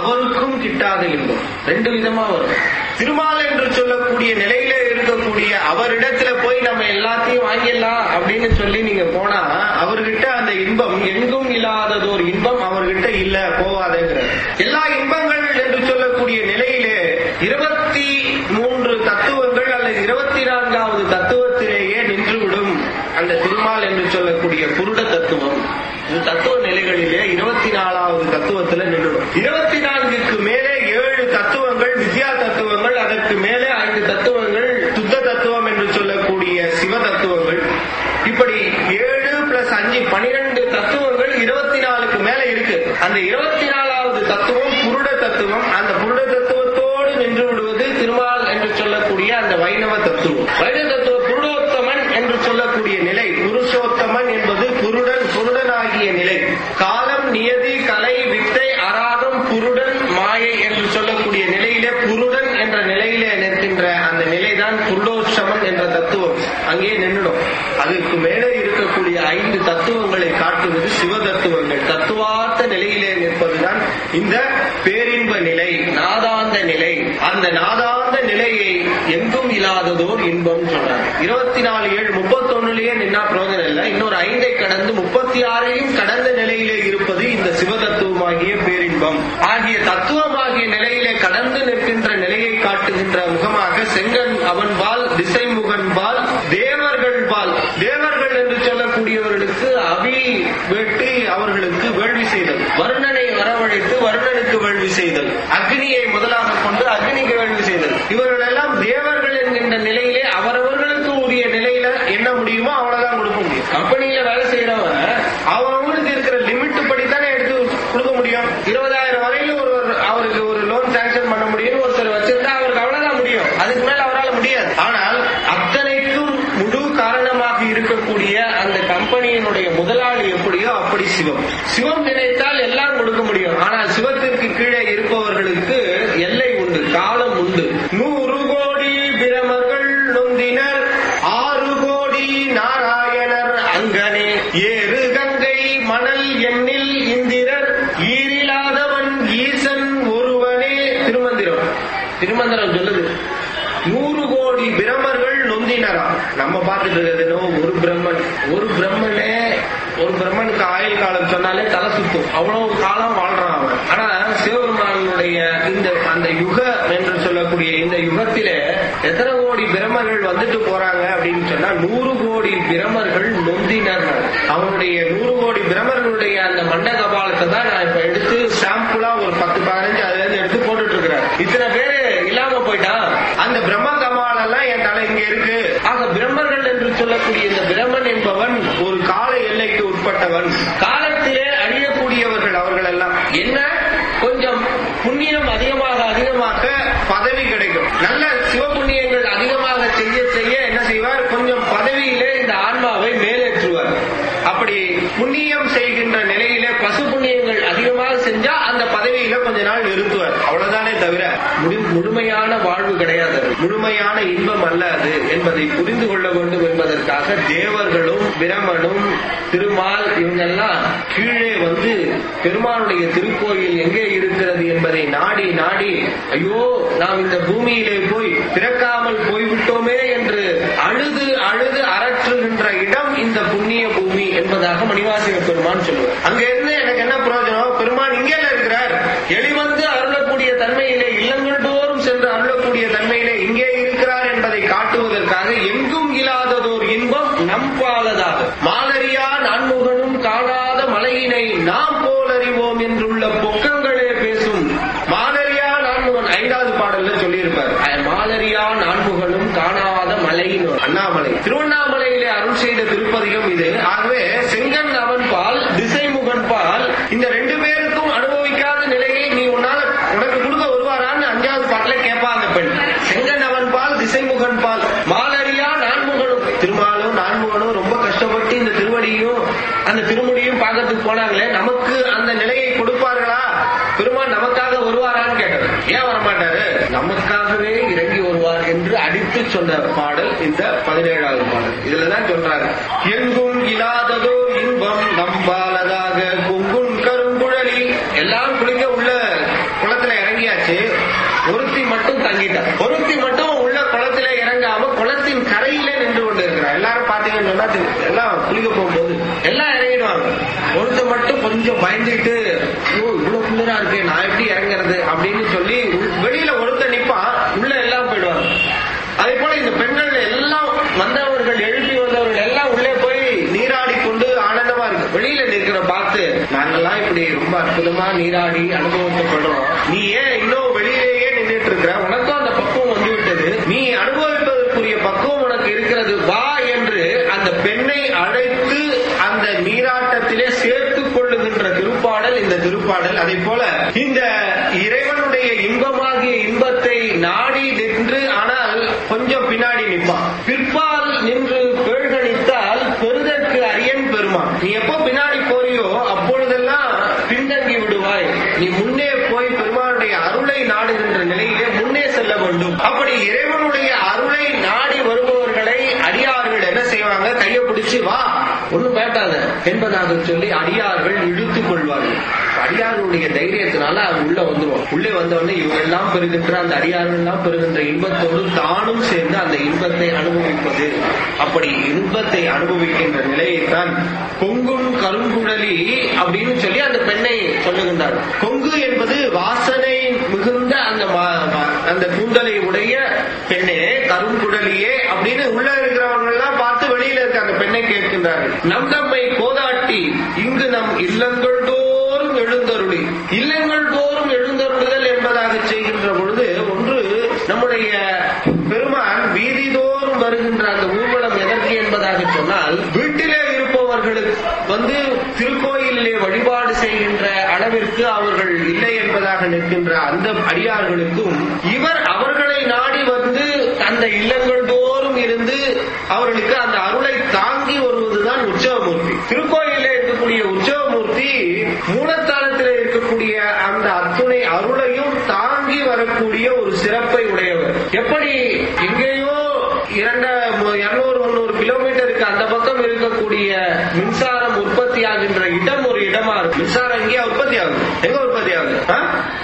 அவருக்கும் கிட்டாத இன்பம் ரெண்டு விதமா வரும் திருமால் என்று சொல்லக்கூடிய நிலையில இருக்கக்கூடிய அவரிடத்துல போய் நம்ம எல்லாத்தையும் வாங்கிடலாம் அப்படின்னு சொல்லி நீங்க போனா அவர்கிட்ட அந்த இன்பம் எங்கும் இல்லாததோர் இன்பம் அவர்கிட்ட இல்ல போவாதேங்கிறார் எல்லா இன்பங்கள் என்று சொல்லக்கூடிய நிலையிலே இருபத்தி மூன்று தத்துவங்கள் அல்லது இருபத்தி நான்காவது தத்துவத்திலேயே நின்றுவிடும் அந்த திருமால் என்று சொல்லக்கூடிய குருட தத்துவம் இந்த தத்துவ நிலைகளிலே இருபத்தி நாலாவது தத்துவத்துல நின்றுடும் இருபத்தி நான்குக்கு மேலே ஏழு தத்துவங்கள் வித்யா தத்துவங்கள் அதற்கு மேலே ஐந்து தத்துவங்கள் சுத்த தத்துவம் என்று சொல்லக்கூடிய சிவ தத்துவங்கள் இப்படி ஏழு பிளஸ் அஞ்சு பனிரெண்டு தத்துவங்கள் இருபத்தி நாலுக்கு மேல இருக்கு அந்த இருபத்தி நாலாவது தத்துவம் புருட தத்துவம் அந்த புருட தத்துவத்தோடு நின்று விடுவது திருமால் என்று சொல்லக்கூடிய அந்த வைணவ தத்துவம் வைணவ தத்துவ புருடோத்தமன் என்று சொல்லக்கூடிய நிலை புருஷோத்தமன் என்பது புருடன் புருடனாகிய நிலை காலம் நியதி கலை வித்தை அராகம் புருடன் மாயை என்று சொல்லக்கூடிய நிலையிலே புருடன் என்ற நிலையிலே நிற்கின்ற அந்த நிலைதான் புருடோஷமன் என்ற தத்துவம் அங்கே நின்றுடும் அதுக்கு மேலே இருக்கக்கூடிய ஐந்து தத்துவங்களை காட்டுவது சிவ தத்துவங்கள் தத்துவார்த்த நிலையிலே நிற்பதுதான் இந்த பேரின்ப நிலை நாதாந்த நிலை அந்த நாதாந்த நிலையை எங்கும் இல்லாததோர் இன்பம் சொன்னார் இருபத்தி நாலு ஏழு முப்பத்தொன்னுலயே நின்னா பிரோஜனம் இல்லை இன்னொரு ஐந்தை கடந்து முப்பத்தி ஆறையும் கடந்த நிலையிலே இருப்பது இந்த சிவ தத்துவமாகிய பேரின்பம் ஆகிய தத்துவமாகிய நிலையிலே கடந்து நிற்கின்ற நிலையை காட்டுகின்ற முகமாக செங்கன் அவன்பால் திசைமுகன்பால் தேவர்கள் பால் தேவர்கள் என்று சொல்லக்கூடியவர்களுக்கு அபி வெட்டி அவர்களுக்கு வேள்வி செய்தல் வருணனை வரவழைத்து வருணனுக்கு வேள்வி செய்தல் அக்னியை முதலாக கொண்டு அக்னிக்கு வேள்வி செய்தல் இவர்கள் எல்லாம் தேவர்கள் என்கின்ற நிலையிலே அவரவர்களுக்கு உரிய நிலையில என்ன முடியுமோ அவ்வளவுதான் கொடுக்க முடியும் கம்பெனியில வேலை செய்யறவன் அவங்களுக்கு இருக்கிற லிமிட் படி தானே எடுத்து கொடுக்க முடியும் இருபதாயிரம் வரையில ஒரு அவருக்கு ஒரு லோன் சாங்ஷன் பண்ண முடியும் ஒருத்தர் வச்சிருந்தா அவருக்கு அவ்வளவுதான் முடியும் அதுக்கு மேல அவரால் முடியாது ஆனால் அத்தனைக்கும் முழு காரணமாக இருக்கக்கூடிய அந்த கம்பெனியினுடைய முதலாளி எப்படியோ அப்படி சிவம் சிவம் நினைத்தால் எல்லாம் கொடுக்க முடியும் ஆனால் சிவத்திற்கு கீழே இருப்பவர்களுக்கு எல்லை உண்டு காலம் உண்டு நூறு கோடி பிரமர்கள் நொந்தினர் ஆறு கோடி நாராயணர் அங்கனே ஏறு கங்கை மணல் எண்ணில் இந்திரர் ஈரில்லாதவன் ஈசன் ஒருவனே திருமந்திரம் திருமந்திரம் சொல்லுது நூறு கோடி பிரமர்கள் நொந்தினரா நம்ம பார்த்துட்டு இருக்கிறது என்னவோ ஒரு பிரம்மன் ஒரு பிரம்மனே ஒரு பிரம்மனுக்கு ஆயுள் காலம் சொன்னாலே தலை சுத்தும் அவ்வளவு காலம் வாழ்றான் அவன் ஆனா சிவபெருமானுடைய இந்த அந்த யுக என்று சொல்லக்கூடிய இந்த யுகத்திலே எத்தனை கோடி பிரமர்கள் வந்துட்டு போறாங்க அப்படின்னு சொன்னா நூறு கோடி பிரமர்கள் நொந்தினர் அவனுடைய நூறு கோடி பிரமர்களுடைய அந்த மண்ட கபாலத்தை தான் நான் இப்ப எடுத்து சாம்பிளா ஒரு பத்து பதினஞ்சு அதுல இருந்து எடுத்து போட்டுட்டு இருக்கிறேன் இத்தனை பேரு இல்லாம போயிட்டான் அந்த பிரம்ம கபாலம் எல்லாம் என் தலை இங்க இருக்கு ஆக பிரம்மர்கள் என்று சொல்லக்கூடிய இந்த பிரம்மன் என்பவன் ஒரு கால எல்லைக்கு உட்பட்டவன் காலத்திலே அழியக்கூடியவர்கள் அவர்கள் எல்லாம் என்ன கொஞ்சம் புண்ணியம் அதிகமாக அதிகமாக பதவி கிடைக்கும் நல்ல சிவபுண்ணியங்கள் அதிகமாக செய்ய செய்ய என்ன செய்வார் கொஞ்சம் பதவியிலே இந்த ஆன்மாவை மேலேற்றுவார் அப்படி புண்ணியம் செய்கின்ற நிலையிலே பசு புண்ணியங்கள் அதிகமாக செஞ்சா அந்த பதவியில கொஞ்ச நாள் நிறுத்துவார் அவ்வளவுதானே தவிர முழு- முழுமையான வாழ்வு கிடையாது அது. முழுமையான இன்பம் அல்ல அது என்பதை புரிந்து கொள்ள வேண்டும் என்பதற்காக தேவர்களும் பிரமனும் திருமால் இவங்கெல்லாம் கீழே வந்து பெருமானுடைய திருக்கோயில் எங்கே இருக்கிறது என்பதை நாடி நாடி ஐயோ நாம் இந்த பூமியிலே போய் பிறக்காமல் போய்விட்டோமே என்று அழுது அழுது அரற்றுகின்ற இடம் இந்த புண்ணிய பூமி என்பதாக மணிவாசக பெருமான் சொல்லுவார் அங்க இருந்து எனக்கு என்ன பிரயோஜனம் பெருமான் இங்கே இருக்கிறார் எளிவந்து அருளக்கூடிய தன்மையிலே இல்லங்கள் தோறும் சென்று அருளக்கூடிய தன்மையிலே இங்கே இருக்கிறார் என்பதை காட்டுவதற்காக எங்கும் இல்லாததோர் இன்பம் நம்பாலதாக மாலரியா நான்முகனும் காணாத மலையினை நாம் போல் அறிவோம் என்றுள்ள பொக்கங்களே பேசும் மாலரியா நான்முகன் ஐந்தாவது பாடல்ல சொல்லியிருப்பார் அஹ் மாலரியா நான்முகனும் காணாத மலையின் அண்ணாமலை திருவண்ணாமலையிலே அருள் செய்த திருப்பதிகம் இது ஆகவே செங்கன் அவன் பால் திசைமுகன் பால் இந்த ரெண்டு பேருக்கும் அனுபவிக்காத நிலையை நீ உன்னால உனக்கு கொடுக்க வருவாரான்னு அஞ்சாவது பாட்டுல கேட்பா அந்த பெண் செங்கன் அவன் பால் திசைமுகன் பால் மாலரியா நான்முகனும் திருமாலும் நான்முகனும் ரொம்ப கஷ்டப்பட்டு இந்த திருவடியும் அந்த திருமுடியும் பார்க்கறதுக்கு போனாங்களே நமக்கு அந்த நிலையை கொடுப்பார்களா பெருமான் நமக்காக வருவாரான்னு கேட்டார் ஏன் வரமாட்டாரு நமக்காகவே இறங்கி வருவார் என்று அடித்து சொன்ன பாடல் இந்த பதினேழாவது பாடல் இதுலதான் சொல்றாரு எங்கும் இல்லாததோ இன்பம் நம்பாலதாக பொங்குன் கருங்குழலி எல்லாம் குளிக்க உள்ள குளத்துல சொன்னா தெரியும். எல்லாம் குளிக்க போகும்போது எல்லாம் இறங்கிடுவாங்க ஒருத்தர் மட்டும் கொஞ்சம் பயந்துட்டு ஐயோ இவ்வளவு குளிரா இருக்கு நான் எப்படி இறங்குறது அப்படின்னு சொல்லி உள்- வெளியில ஒருத்தர் நிப்பான் உள்ள எல்லாம் போயிடுவாங்க அதே போல இந்த பெண்கள் எல்லாம் வந்தவர்கள் எழுப்பி வந்தவர்கள் எல்லாம் உள்ளே போய் நீராடி கொண்டு ஆனந்தமா இருக்கு வெளியில நிற்கிற பார்த்து நாங்கெல்லாம் இப்படி ரொம்ப அற்புதமா நீராடி அனுபவத்தை படுறோம் நீ ஏன் இன்னும் வெளியிலேயே நின்றுட்டு இருக்கிற உனக்கும் அந்த பக்குவம் வந்து விட்டது நீ அனுபவிப்பதற்குரிய பக்குவம் உனக்கு இருக்கிறது வா என்று அந்த பெண்ணை அழைத்து அந்த நீராட்டத்திலே சேர்த்துக் கொள்ளுகின்ற திருப்பாடல் இந்த திருப்பாடல் அதே போல இந்த இறைவனுடைய இன்பமாகிய இன்பத்தை நாடி நின்று ஆனால் கொஞ்சம் பின்னாடி நிற்பான் பிற்பால் நின்று பேழ்கணித்தால் பெறுதற்கு அரியன் பெருமான் நீ எப்போ பின்னாடி போறியோ அப்பொழுதெல்லாம் பின்தங்கி விடுவாய் நீ முன்னே போய் பெருமானுடைய அருளை நாடுகின்ற நிலையிலே முன்னே செல்ல வேண்டும் அப்படி இறைவனுடைய அருளை நாடி வருபவர்களை அடியார்கள் என்ன செய்வாங்க கையை பிடிச்சு வா ஒண்ணும் பேட்டாத என்பதாக சொல்லி அடியார்கள் இழுத்துக் கொள்வார்கள் அடியார்களுடைய தைரியத்தினால அது உள்ள வந்துருவோம் உள்ளே வந்தவொடனே இவங்க எல்லாம் பெறுகின்ற அந்த அடியார்கள் எல்லாம் பெறுகின்ற இன்பத்தோடு தானும் சேர்ந்து அந்த இன்பத்தை அனுபவிப்பது அப்படி இன்பத்தை அனுபவிக்கின்ற நிலையைத்தான் கொங்கும் கருங்குழலி அப்படின்னு சொல்லி அந்த பெண்ணை சொல்லுகின்றார் கொங்கு என்பது வாசனை மிகுந்த அந்த ம- ம- அந்த கூந்தலை உடைய பெண்ணே கருங்குழலியே அப்படின்னு உள்ள இருக்கிறவங்க எல்லாம் பார்த்து வெளியில இருக்க அந்த பெண்ணை கேட்கின்றார்கள் நம் நம்மை கோதாட்டி இங்கு நம் இல்லங்கள் தோறும் எழுந்தருளி இல்லங்கள் தோறும் எழுந்தருளுதல் என்பதாக செய்கின்ற பொழுது ஒன்று நம்முடைய பெருமான் வீதிதோறும் வருகின்ற அந்த ஊர்வலம் எதற்கு என்பதாக சொன்னால் வீட்டிலே இருப்பவர்களுக்கு வந்து திருக்கோயிலிலே வழிபாடு செய்கின்ற அளவிற்கு அவர்கள் இல்லை என்பதாக நிற்கின்ற அந்த அடியார்களுக்கும் இவர் அவர்களை நாடி வந்து அந்த இல்லங்கள் தோறும் இருந்து அவர்களுக்கு அந்த அருளை தாங்கி வருவதுதான் உற்சவமூர்த்தி திருக்கோயிலே இருக்கக்கூடிய உற்சவமூர்த்தி மூலத்தானத்தில் இருக்கக்கூடிய அந்த அத்துணை அருளையும் தாங்கி வரக்கூடிய ஒரு சிறப்பை உடையவர் எப்படி எங்கேயோ இரண்ட இருநூறு முந்நூறு கிலோமீட்டருக்கு அந்த பக்கம் இருக்கக்கூடிய மின்சாரம் உற்பத்தி ஆகின்ற இடம் ஒரு இடமா இருக்கு மின்சாரம் எங்கேயா உற்பத்தி ஆகுது எங்க உற்பத்தி ஆகுது ஆ?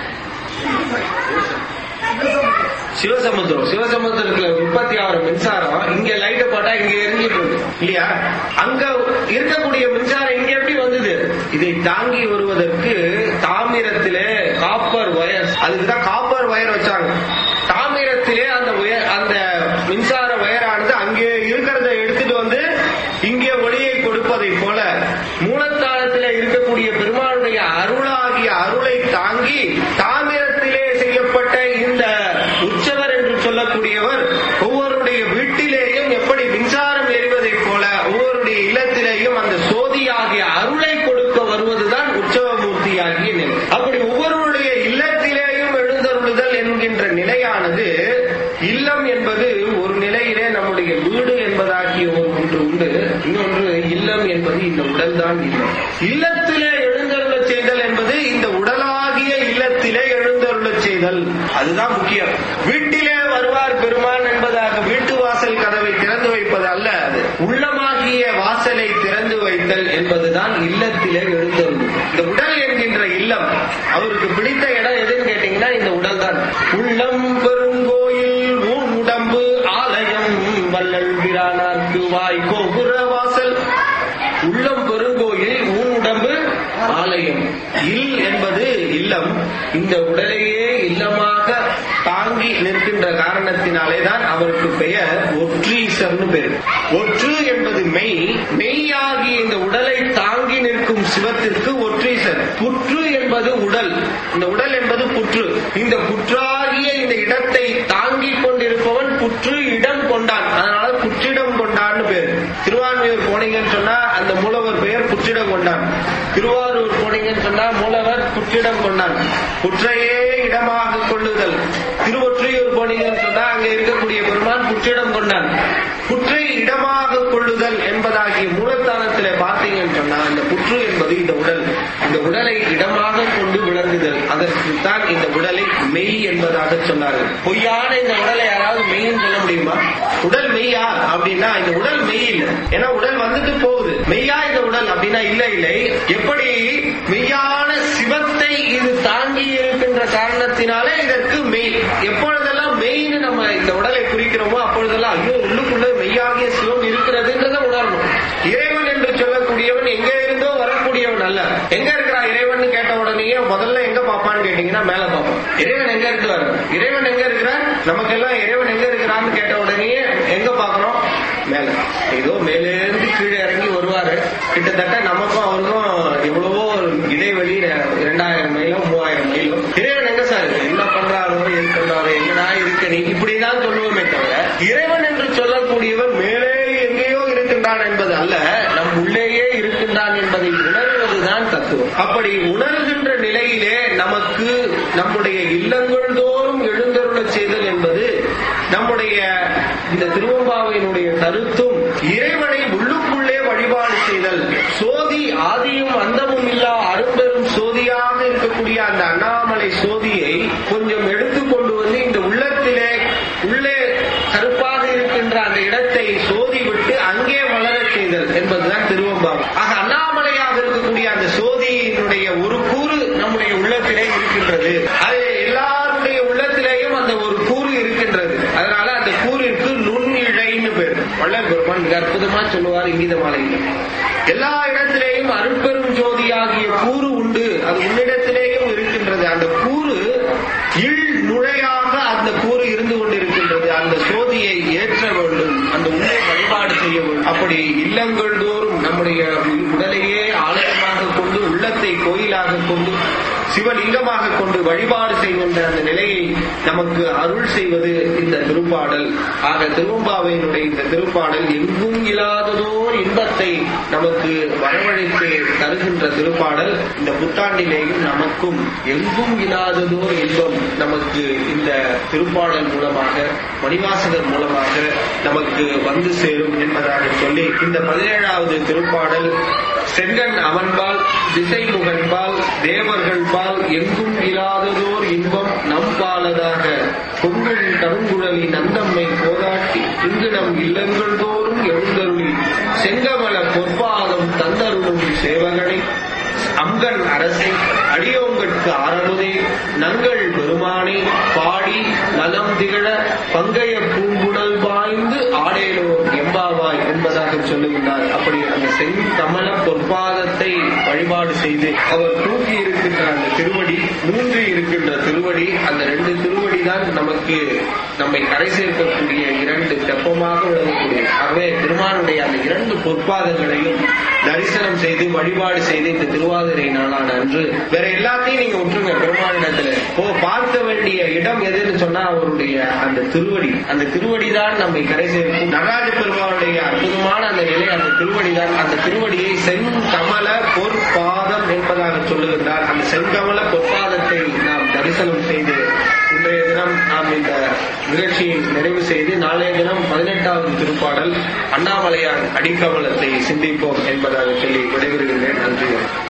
சிவசமுத்திரம் சிவசமுத்திரத்துல உற்பத்தி ஆகிற மின்சாரம் இங்க லைட்ட போட்டா இங்க எரிஞ்சிட்டு இருக்கு இல்லையா அங்க இருக்கக்கூடிய மின்சாரம் இங்க எப்படி வந்தது இதை தாங்கி வருவதற்கு தாமிரத்திலே காப்பர் வயர் அதுக்குதான் காப்பர் வயர் வச்சாங்க தாமிரத்திலே அந்த உயர் அந்த மின்சார வயரானது அங்கே இருக்கிறத எடுத்துட்டு வந்து இங்கே ஒளியை கொடுப்பதை போல மூலத்தாளத்திலே இருக்கக்கூடிய பெருமானுடைய அருளாகிய அருளை தாங்கி தாமிரத்திலே செய்யப்பட்ட இந்த உற்சவர் என்று சொல்லக்கூடியவர் ஒவ்வொருடைய வீட்டிலேயும் எப்படி மின்சாரம் எரிவதைப் போல ஒவ்வொருடைய இல்லத்திலேயும் அந்த சோதியாகிய அருளை கொடுக்க வருவதுதான் உற்சவமூர்த்தியாகிய நிலை அப்படி ஒவ்வொருடைய இல்லத்திலேயும் எழுந்தருளுதல் என்கின்ற நிலையானது இல்லம் என்பது ஒரு நிலையிலே நம்முடைய வீடு என்பதாகிய ஒரு ஒன்று உண்டு இன்னொன்று இல்லம் என்பது இந்த உடல்தான் இல்லம் இல்லத்திலே எழுந்தருளச் செய்தல் என்பது இந்த உடலாகிய இல்லத்திலே எழுந்தருளச் செய்தல் அதுதான் முக்கியம் வீட்டிலே வருவார் பெருமான் என்பதாக வீட்டு வாசல் கதவை திறந்து வைப்பது அல்ல அது உள்ளமாகிய வாசலை திறந்து வைத்தல் என்பதுதான் இல்லத்திலே எழுந்தருள் இந்த உடல் என்கின்ற இல்லம் அவருக்கு பிடித்த இடம் எதுன்னு கேட்டீங்கன்னா இந்த உடல் தான் உள்ளம் பெருங்கோயில் ஊன் உடம்பு ஆலயம் வள்ளல் பிரானார்க்கு வாய் கோபுர வாசல் உள்ளம் பெருங்கோயில் ஊன் உடம்பு ஆலயம் இல் என்பது இல்லம் இந்த உடலையே இல்லமாக தாங்கி நிற்கின்ற காரணத்தினாலே தான் அவருக்கு பெயர் ஒற்றீசர்னு பேர் ஒற்று என்பது மெய் மெய்யாகிய இந்த உடலை தாங்கி நிற்கும் சிவத்திற்கு ஒற்றீசர் புற்று என்பது உடல் இந்த உடல் என்பது புற்று இந்த புற்றாகிய இந்த இடத்தை தாங்கிக் கொண்டிருப்பவன் புற்று இடம் கொண்டான் அதனால புற்றிடம் கொண்டான்னு பேர் திருவான்மையூர் போனீங்கன்னு சொன்னா அந்த மூலவர் பெயர் புற்றிடம் கொண்டான் திருவாரூர் போனீங்கன்னு சொன்னா மூலவர் புற்றிடம் கொண்டான் புற்றையே இடமாக கொள்ளுதல் திருவொற்றியூர் போனீங்கன்னு சொன்னா அங்க இருக்கக்கூடிய பெருமான் புற்றிடம் கொண்டான் புற்றை இடமாக கொள்ளுதல் என்பதாகிய மூலத்தானத்திலே பார்த்தீங்கன்னு சொன்னா இந்த புற்று என்பது இந்த உடல் இந்த உடலை இடமாக கொண்டு விளங்குதல் அதற்கு தான் இந்த உடலை மெய் என்பதாக சொன்னார்கள் பொய்யான இந்த உடலை யாராவது மெய்ன்னு சொல்ல முடியுமா உடல் மெய்யா அப்படின்னா இந்த உடல் மெய் இல்லை ஏன்னா உடல் வந்துட்டு போகுது மெய்யா இந்த உடல் அப்படின்னா இல்ல இல்லை எப்படி மெய்யான சிவத்தை இது தாங்கி இருக்கின்ற காரணத்தினாலே இதற்கு மெய் எப்பொழுதெல்லாம் மெய்ன்னு நம்ம இந்த உடலை குறிக்கிறோமோ அப்பொழுதெல்லாம் ஐயோ உள்ளுக்குள்ள மெய்யாகிய சிவம் இருக்கிறதுன்றதை உணரணும் இறைவன் என்று சொல்லக்கூடியவன் எங்க இருந்தோ வரக்கூடியவன் அல்ல எங்க இருக்கிறா இறைவன் கேட்ட உடனேயே முதல்ல எங்க பாப்பான்னு கேட்டீங்கன்னா மேல பாப்பான் இறைவன் எங்க இருந்து வர இறைவன் எங்க இருக்கிறார் நமக்கெல்லாம் இறைவன் எங்க இருக்கிறான்னு கேட்ட உடனேயே எங்க பாக்குறோம் மேல ஏதோ மேலே இருந்து கீழே இறங்கி வருவாரு கிட்டத்தட்ட நமக்கும் அவருக்கும் எவ்வளவோ ஒரு இடைவெளி இரண்டாயிரம் மைலோ மூவாயிரம் மைலோ இறைவன் எங்க சார் இருக்கு? என்ன பண்றாரோ எது பண்றாரோ எங்கடா இருக்க நீ இப்படிதான் சொல்லுவோமே தவிர இறைவன் என்று சொல்லக்கூடியவன் மேலே எங்கேயோ இருக்கின்றான் என்பது அல்ல நம் உள்ளேயே இருக்கின்றான் என்பதை உணர்வதுதான் தத்துவம் அப்படி உணர்கின்ற நிலையிலே நமக்கு நம்முடைய இல்லங்கள் தோறும் எழுந்தருளச் செய்தல் என்பது நம்முடைய இந்த திருவம்பாவையினுடைய கருத்தும் இறைவனை உள்ளுக்குள்ளே வழிபாடு செய்தல் சோதி ஆதியும் அந்தமும் இல்லா அரும்பெரும் சோதியாக இருக்கக்கூடிய அந்த அண்ணாமலை சோதியை கொஞ்சம் எடுத்துக் கொண்டு வந்து இந்த உள்ளத்திலே உள்ளே கருப்பாக இருக்கின்ற அந்த இடத்தை சோதி விட்டு அங்கே வளரச் செய்தல் என்பதுதான் திருவம்பாவை ஆக அண்ணாமலையாக இருக்கக்கூடிய அந்த சோதியினுடைய ஒரு கூறு நம்முடைய உள்ளத்திலே இருக்கின்றது அது எல்லாருடைய உள்ளத்திலேயும் அந்த ஒரு கூறு இருக்கின்றது அதனால அந்த கூறிற்கு நுண்ணிழைன்னு பேர் வள்ளல் பெருமான் மிக அற்புதமா சொல்லுவார் இங்கித மாலையில் எல்லா இடத்திலேயும் அருட்பெரும் ஜோதியாகிய கூறு உண்டு அது உன்னிடத்திலேயும் இருக்கின்றது அந்த கூறு இல் நுழையாக அந்த கூறு இருந்து கொண்டிருக்கின்றது அந்த சோதியை ஏற்ற வேண்டும் அந்த உள்ளே வழிபாடு செய்ய வேண்டும் அப்படி இல்லங்கள் தோறும் நம்முடைய உடலையே ஆலயமாக கொண்டு உள்ளத்தை கோயிலாக கொண்டு சிவலிங்கமாக கொண்டு வழிபாடு செய்கின்ற அந்த நிலையை நமக்கு அருள் செய்வது இந்த திருப்பாடல் ஆக திருவம்பாவையினுடைய இந்த திருப்பாடல் எங்கும் இல்லாததோர் இன்பத்தை நமக்கு வரவழைத்து தருகின்ற திருப்பாடல் இந்த புத்தாண்டிலேயும் நமக்கும் எங்கும் இல்லாததோர் இன்பம் நமக்கு இந்த திருப்பாடல் மூலமாக மணிவாசகர் மூலமாக நமக்கு வந்து சேரும் என்பதாக சொல்லி இந்த பதினேழாவது திருப்பாடல் செங்கன் அவன்பால் திசை முகன்பால் தேவர்கள் பால் எங்கும் இல்லாததோர் இன்பம் நம் பாலதாக பொங்கல் கருங்குழலி நந்தம்மை போதாட்டி இங்கு நம் இல்லங்கள் தோறும் எழுந்தருளி செங்கமல பொற்பாதம் தந்தருளும் சேவகனை அங்கன் அரசை அடியோங்கட்கு ஆரமுதே நங்கள் பெருமானை பாடி நலம் திகழ பங்கைய பூங்குடல் பாய்ந்து ஆடேலோ எம்பாவாய் என்பதாக சொல்லுகின்றார் அப்படி அந்த செங்கமல பொற்பாதத்தை வழிபாடு செய்து அவர் தூக்கி இருக்கின்ற அந்த திருவடி மூன்று இருக்கின்ற திருவடி அந்த ரெண்டு திருவடி தான் நமக்கு நம்மை கரை சேர்க்கக்கூடிய இரண்டு தெப்பமாக விளங்கக்கூடிய ஆகவே பெருமானுடைய அந்த இரண்டு பொற்பாதங்களையும் தரிசனம் செய்து வழிபாடு செய்து இந்த திருவாதிரை நாளான அன்று வேற எல்லாத்தையும் நீங்க விட்டுருங்க பெருமானிடத்துல ஓ பார்க்க வேண்டிய இடம் எதுன்னு சொன்னா அவருடைய அந்த திருவடி அந்த திருவடி தான் நம்மை கரை சேர்க்கும் நடராஜ பெருமானுடைய அற்புதமான அந்த நிலை அந்த திருவடி தான் அந்த திருவடியை செங்கமல பொற்பாதம் என்பதாக சொல்லுகின்றார் அந்த செங்கமல பொற்பாதத்தை நாம் தரிசனம் செய்து இன்றைய தினம் நாம் இந்த நிகழ்ச்சியை நிறைவு செய்து நாளைய தினம் பதினெட்டாவது திருப்பாடல் அண்ணாமலையார் அடிக்கமலத்தை சிந்திப்போம் என்பதாக சொல்லி விடைபெறுகின்றேன் நன்றி